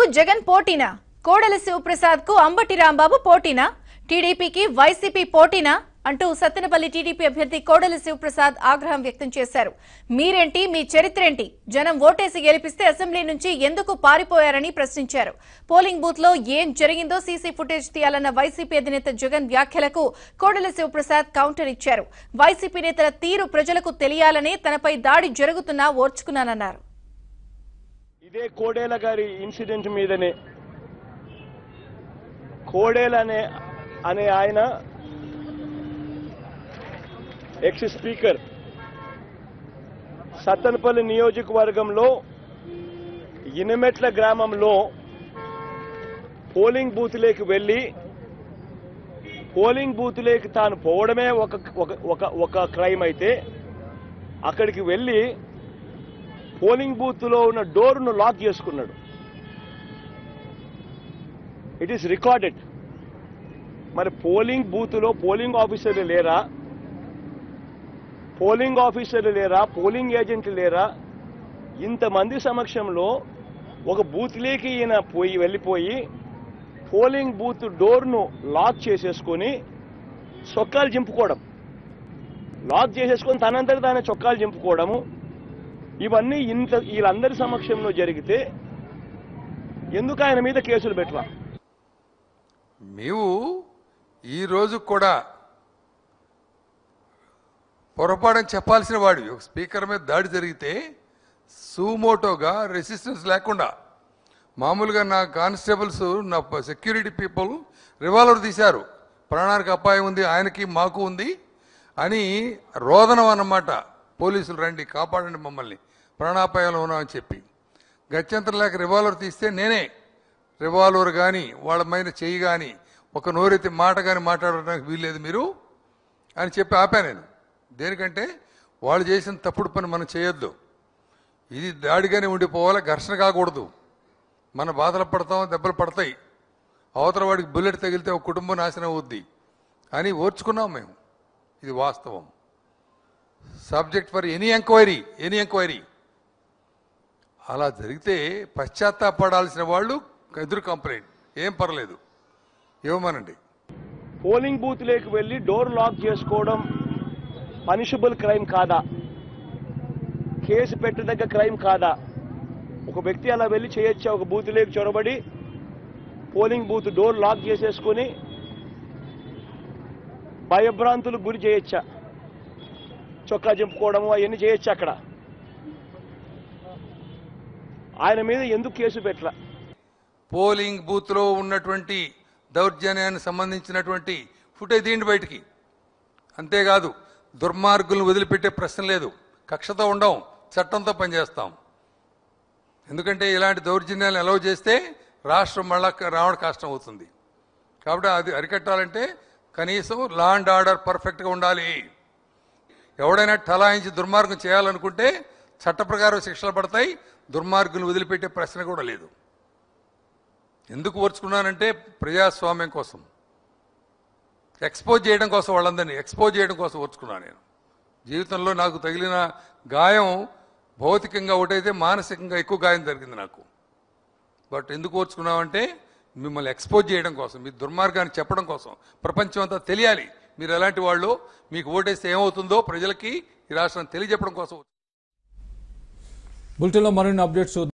జగన్ పోటీనా కోడెల శివప్రసాద్ కు అంబటి రాంబాబు పోటీనా టీడీపీకి వైసీపీ పోటీనా అంటూ సత్తెనపల్లి టీడీపీ అభ్యర్థి కోడెల శివప్రసాద్ ఆగ్రహం వ్యక్తం చేశారు మీరేంటి మీ చరిత్రేంటి జనం ఓటేసి గెలిపిస్తే అసెంబ్లీ నుంచి ఎందుకు పారిపోయారని ప్రశ్నించారు పోలింగ్ బూత్ లో ఏం జరిగిందో సీసీ ఫుటేజ్ తీయాలన్న వైసీపీ అధినేత జగన్ వ్యాఖ్యలకు కోడెల శివప్రసాద్ కౌంటర్ ఇచ్చారు వైసీపీ నేతల తీరు ప్రజలకు తెలియాలని తనపై దాడి జరుగుతున్నా ఓర్చుకున్నానన్నారు ఇదే కోడేల గారి ఇన్సిడెంట్ మీదనే కోడేల అనే అనే ఆయన ఎక్స్ స్పీకర్ సత్తనపల్లి నియోజకవర్గంలో ఇనమెట్ల గ్రామంలో పోలింగ్ బూత్లేకి వెళ్ళి పోలింగ్ బూత్లేకి తాను పోవడమే ఒక ఒక ఒక ఒక క్రైమ్ అయితే అక్కడికి వెళ్ళి పోలింగ్ బూత్ లో ఉన్న డోర్ను లాక్ చేసుకున్నాడు ఇట్ ఈస్ రికార్డెడ్ మరి పోలింగ్ బూత్ లో పోలింగ్ ఆఫీసర్లు లేరా పోలింగ్ ఆఫీసర్లు లేరా పోలింగ్ ఏజెంట్లు లేరా ఇంతమంది సమక్షంలో ఒక బూత్లేకి ఈయన పోయి వెళ్ళిపోయి పోలింగ్ బూత్ డోర్ను లాక్ చేసేసుకొని చొక్కాలు చింపుకోవడం లాక్ చేసేసుకొని తనంతట తానే చొక్కాలు చింపుకోవడము ఇవన్నీ ఇంత వీళ్ళందరి సమక్షంలో జరిగితే ఎందుకు ఆయన మీద కేసులు పెట్టరా మేము ఈ రోజు కూడా పొరపాటుని చెప్పాల్సిన వాడివి ఒక స్పీకర్ మీద దాడి జరిగితే సూమోటోగా రెసిస్టెన్స్ లేకుండా మామూలుగా నా కానిస్టేబుల్స్ నా సెక్యూరిటీ పీపుల్ రివాల్వర్ తీశారు ప్రాణానికి అపాయం ఉంది ఆయనకి మాకు ఉంది అని రోదనం అన్నమాట పోలీసులు రండి కాపాడండి మమ్మల్ని ప్రాణాపాయంలో ఉన్నామని చెప్పి గత్యంతరం లేక రివాల్వర్ తీస్తే నేనే రివాల్వర్ కానీ వాళ్ళ మీద చెయ్యి కానీ ఒక నోరెత్తి మాట కానీ మాట్లాడడానికి వీల్లేదు మీరు అని చెప్పి ఆపా నేను దేనికంటే వాళ్ళు చేసిన తప్పుడు పని మనం చేయొద్దు ఇది దాడిగానే ఉండిపోవాలి ఘర్షణ కాకూడదు మన బాధలు పడతాం దెబ్బలు పడతాయి అవతల వాడికి బుల్లెట్ తగిలితే ఒక కుటుంబం నాశనం అవుద్ది అని ఓర్చుకున్నాం మేము ఇది వాస్తవం subject for any enquiry any enquiry అలా జరిగితే పశ్చాత్తాపడాల్సిన వాళ్ళు ఎదురు కంప్లైంట్ ఏం పర్లేదు ఇవ్వమనండి పోలింగ్ బూత్ లేకి వెళ్ళి డోర్ లాక్ చేసుకోవడం పనిషబుల్ క్రైమ్ కాదా కేసు పెట్టదగ్గ క్రైమ్ కాదా ఒక వ్యక్తి అలా వెళ్ళి చేయొచ్చా ఒక బూత్ లేకి చొరబడి పోలింగ్ బూత్ డోర్ లాక్ చేసేసుకుని భయభ్రాంతులకు గురి చేయొచ్చా చొక్కా చింపుకోవడము అవన్నీ చేయొచ్చు అక్కడ ఆయన మీద ఎందుకు కేసు పెట్టరా పోలింగ్ బూత్లో ఉన్నటువంటి దౌర్జన్యానికి సంబంధించినటువంటి ఫుటేజ్ తీయండి బయటికి అంతేకాదు దుర్మార్గులను వదిలిపెట్టే ప్రశ్న లేదు కక్షతో ఉండం చట్టంతో పనిచేస్తాం ఎందుకంటే ఇలాంటి దౌర్జన్యాలు అలౌ చేస్తే రాష్ట్రం మళ్ళా రావడం కష్టం అవుతుంది కాబట్టి అది అరికట్టాలంటే కనీసం లా అండ్ ఆర్డర్ పర్ఫెక్ట్గా ఉండాలి ఎవడైనా ఠలాయించి దుర్మార్గం చేయాలనుకుంటే చట్ట ప్రకారం శిక్షలు పడతాయి దుర్మార్గులు వదిలిపెట్టే ప్రశ్న కూడా లేదు ఎందుకు ఓర్చుకున్నానంటే ప్రజాస్వామ్యం కోసం ఎక్స్పోజ్ చేయడం కోసం వాళ్ళందరినీ ఎక్స్పోజ్ చేయడం కోసం ఓర్చుకున్నాను నేను జీవితంలో నాకు తగిలిన గాయం భౌతికంగా ఒకటైతే మానసికంగా ఎక్కువ గాయం జరిగింది నాకు బట్ ఎందుకు ఓర్చుకున్నామంటే మిమ్మల్ని ఎక్స్పోజ్ చేయడం కోసం మీ దుర్మార్గాన్ని చెప్పడం కోసం ప్రపంచం అంతా తెలియాలి మీరు ఎలాంటి వాళ్ళు మీకు ఓటేస్తే ఏమవుతుందో ప్రజలకి ఈ రాష్ట్రం తెలియజెప్పడం కోసం బులెటిన్లో మరిన్ని అప్డేట్స్ చూద్దాం